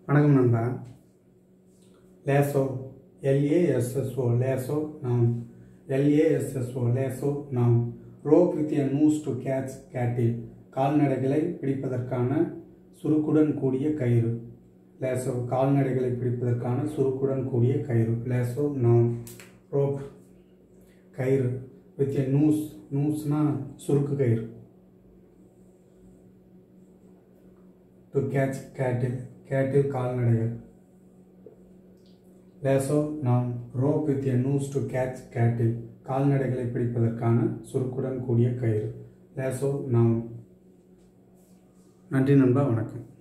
வணக்கம் நண்பா lasso L A S S O lasso noun L A S S O lasso noun rope with a noose to catch cattle கால்நடைகளை பிடிப்பதற்கான சுருக்குடன் கூடிய கயிறு லேசோ கால்நடைகளை பிடிப்பதற்கான சுருக்குடன் கூடிய கயிறு லேசோ நாம் ரோப் கயிறு வித் எ நூஸ் நூஸ்னா சுருக்கு கயிறு டு கேட்ச் கேட்டில் கேட்டில் கால்நடைகள் lasso noun rope with a noose to catch cattle கால்நடைகளை பிடிப்பதற்கான சுருக்குடன் கூடிய கயிறு லேசோ நாம் நன்றி நண்பா வணக்கம்